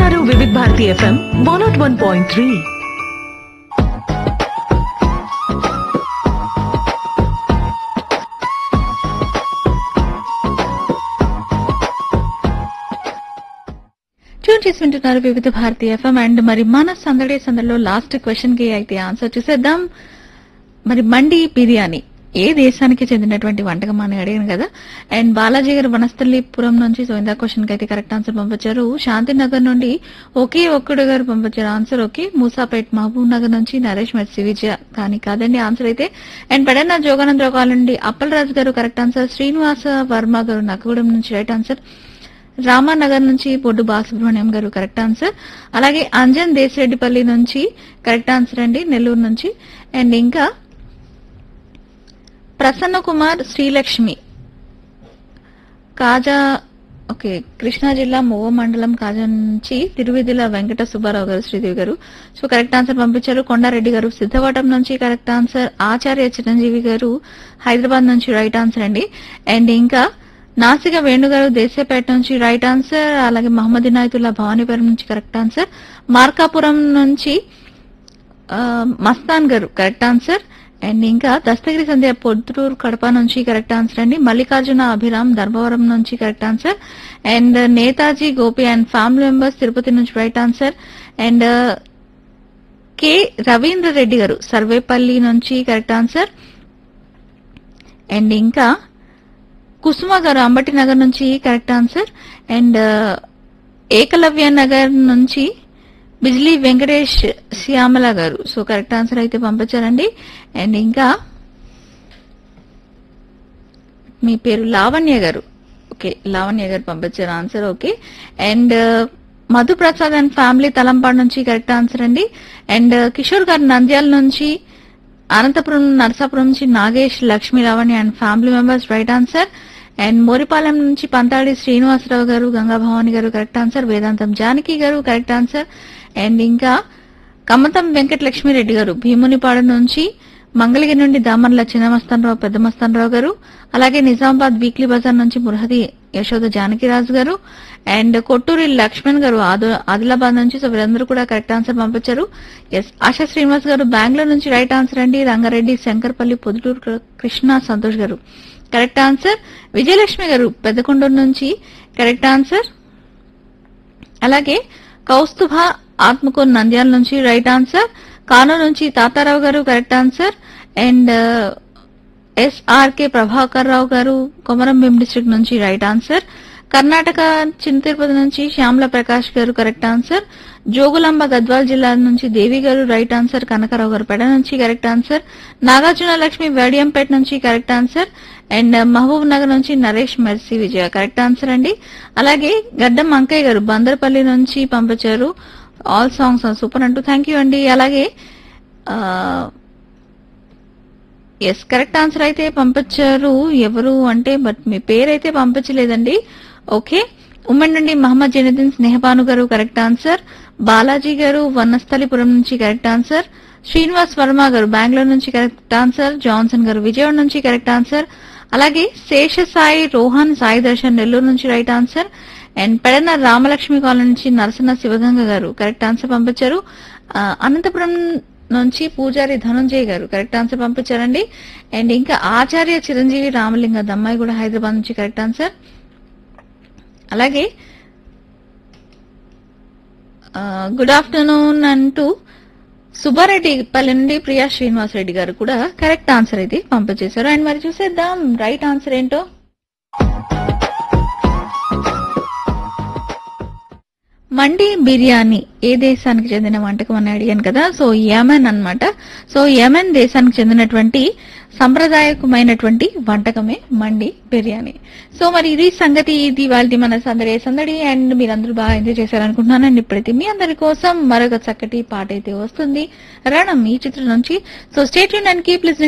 వింటున్నారు Vividh Bharati FM one nought one point three tune చేసి వింటున్నారు వివిధ భారతి ఎఫ్ఎం అండ్ మరి మన సందడి సందడిలో లాస్ట్ క్వశ్చన్ కి అయితే ఆన్సర్ చూసేద్దాం మరి మండి బిర్యానీ ఏ దేశానికి చెందినటువంటి వంటకం అని అడిగాను కదా అండ్ బాలాజీ గారు వనస్థలిపురం నుంచి సో ఇందా క్వశ్చన్ కి అయితే కరెక్ట్ ఆన్సర్ పంపించారు శాంతినగర్ నుండి ఒకే ఒక్కడు గారు పంపించారు ఆన్సర్ ఓకే మూసాపేట్ మహబూబ్ నగర్ నుంచి నరేష్ మెర్సి విజయ కానీ కాదండి ఆన్సర్ అయితే అండ్ పెడన్న జోగానందరావు కాల్ నుండి అప్పలరాజు గారు కరెక్ట్ ఆన్సర్ శ్రీనివాస వర్మ గారు నక్కగూడెం నుంచి రైట్ ఆన్సర్ రామానగర్ నుంచి పొడ్డు బాలసుబ్రహ్మణ్యం గారు కరెక్ట్ ఆన్సర్ అలాగే అంజన్ దేశరెడ్డిపల్లి నుంచి కరెక్ట్ ఆన్సర్ అండి నెల్లూరు నుంచి అండ్ ఇంకా ప్రసన్న కుమార్ శ్రీలక్ష్మి కాజా ఓకే కృష్ణా జిల్లా మూవ మండలం కాజా నుంచి తిరువిధిల వెంకట సుబ్బారావు గారు శ్రీదేవి గారు సో కరెక్ట్ ఆన్సర్ పంపించారు కొండారెడ్డి గారు సిద్ధవటం నుంచి కరెక్ట్ ఆన్సర్ ఆచార్య చిరంజీవి గారు హైదరాబాద్ నుంచి రైట్ ఆన్సర్ అండి అండ్ ఇంకా నాసిక వేణుగారు దేశపేట నుంచి రైట్ ఆన్సర్ అలాగే మహమ్మద్ ఇనాయతుల్లా భవానీపురం నుంచి కరెక్ట్ ఆన్సర్ మార్కాపురం నుంచి ఆ, మస్తాన్ గారు కరెక్ట్ ఆన్సర్ అండ్ ఇంకా దస్తగిరి సంధ్య పొద్దుటూరు కడప నుంచి కరెక్ట్ ఆన్సర్ అండి మల్లికార్జున అభిరామ్ ధర్మవరం నుంచి correct answer and Netaji Gopi and family members Tirupati నుంచి right answer and K Ravindra Reddy గారు సర్వేపల్లి నుంచి కరెక్ట్ ఆన్సర్ అండ్ ఇంకా కుసుమ గారు అంబటి నగర్ నుంచి correct answer and Ekalavya Nagar నుంచి బిజ్లీ వెంకటేష్ శ్యామల గారు సో కరెక్ట్ ఆన్సర్ అయితే పంపించారండి అండ్ ఇంకా మీ పేరు లావణ్య గారు ఓకే లావణ్య గారు పంపించారు answer okay and Madhu Prasad and family Talampadu నుంచి కరెక్ట్ ఆన్సర్ అండి అండ్ కిషోర్ గారు నంద్యాల నుంచి అనంతపురం నరసాపురం నుంచి Nagesh Lakshmi Lavanya and family members right answer and Moripalem నుంచి పంతాడి శ్రీనివాసరావు గారు గంగా భవాని గారు కరెక్ట్ ఆన్సర్ వేదాంతం జానకి గారు కరెక్ట్ ఆన్సర్ అండ్ ఇంకా కమ్మతం వెంకట లక్ష్మీరెడ్డి గారు భీమునిపాడు నుంచి మంగళగిరి నుండి దామర్ల చిన్నమస్తానరావు పెద్ద మస్తానరావు గారు అలాగే నిజామాబాద్ వీక్లీ బజార్ నుంచి మురహది యశోద జానకిరాజు గారు అండ్ కొట్టూరి లక్ష్మణ్ గారు ఆదు- ఆదిలాబాద్ నుంచి సో వీరందరూ కూడా కరెక్ట్ ఆన్సర్ పంపించారు ఎస్ ఆశా శ్రీనివాస్ గారు బెంగళూరు నుంచి రైట్ ఆన్సర్ అండి రంగారెడ్డి శంకర్పల్లి పొదుటూరు కృ- కృష్ణ సంతోష్ గారు కరెక్ట్ ఆన్సర్ విజయలక్ష్మి గారు పెద్దకొండూరు నుంచి కరెక్ట్ ఆన్సర్ అలాగే కౌస్తుభ ఆత్మకూరు నంద్యాల నుంచి రైట్ ఆన్సర్ కానూరు నుంచి తాతారావు గారు correct answer and SRK Prabhakar Rao గారు కొమరం భీం డిస్ట్రిక్ట్ నుంచి రైట్ ఆన్సర్ కర్ణాటక చిన్న తిరుపతి నుంచి శ్యామల ప్రకాష్ గారు కరెక్ట్ ఆన్సర్ జోగులాంబ గద్వాల్ జిల్లా నుంచి దేవి గారు రైట్ ఆన్సర్ కనకరావు గారు పెడ నుంచి కరెక్ట్ ఆన్సర్ నాగార్జున లక్ష్మి వేడియంపేట నుంచి correct answer and Mahabub Nagar నుంచి నరేష్ మెర్సీ విజయ కరెక్ట్ ఆన్సర్ అండి అలాగే గడ్డం అంకయ్య గారు బందర్పల్లి నుంచి పంపించారు ఆల్ సాంగ్స్ సూపర్ అంటూ థ్యాంక్ యూ అండి అలాగే ఎస్ కరెక్ట్ ఆన్సర్ అయితే పంపించారు ఎవరు అంటే బట్ మీ పేరైతే పంపించలేదండి ఓకే ఉమ్మడి నుండి మహమ్మద్ జైనుద్దీన్ స్నేహపాను గారు కరెక్ట్ ఆన్సర్ బాలాజీ గారు వనస్థలిపురం నుంచి కరెక్ట్ ఆన్సర్ శ్రీనివాస్ వర్మ గారు బెంగళూరు నుంచి కరెక్ట్ ఆన్సర్ జాన్సన్ గారు విజయవాడ నుంచి కరెక్ట్ ఆన్సర్ అలాగే శేష సాయి రోహన్ సాయి దర్శన్ నెల్లూరు నుంచి right answer and Pedana Ramalakshmi colony నుంచి నరసన్న శివగంగ గారు కరెక్ట్ ఆన్సర్ పంపించారు ఆ, అనంతపురం నుంచి పూజారి ధనుంజయ్ గారు కరెక్ట్ ఆన్సర్ పంపించారండి అండ్ ఇంకా ఆచార్య చిరంజీవి రామలింగ దమ్మాయి కూడా హైదరాబాద్ నుంచి కరెక్ట్ ఆన్సర్ అలాగే గుడ్ ఆఫ్టర్నూన్ అంటూ సుబ్బారెడ్డి పల్లె నుండి ప్రియా శ్రీనివాస్ రెడ్డి గారు కూడా కరెక్ట్ ఆన్సర్ అయితే పంపించేశారు అండ్ మరి చూసేద్దాం రైట్ ఆన్సర్ ఏంటో మండి బిర్యానీ ఏ దేశానికి చెందిన వంటకం అని అడిగాను కదా సో యమన్ అన్నమాట సో యమన్ దేశానికి చెందినటువంటి సంప్రదాయకమైనటువంటి వంటకమే మండి బిర్యానీ సో మరి ఇది సంగతి ఇది వాళ్ళది మన సందడి సందడి అండ్ మీరందరూ బాగా ఎంజాయ్ చేశారనుకుంటున్నాను అండ్ ఇప్పుడైతే మీ అందరి కోసం మరొక చక్కటి పాట అయితే వస్తుంది రణం ఈ చిత్రం నుంచి so stay and keep listening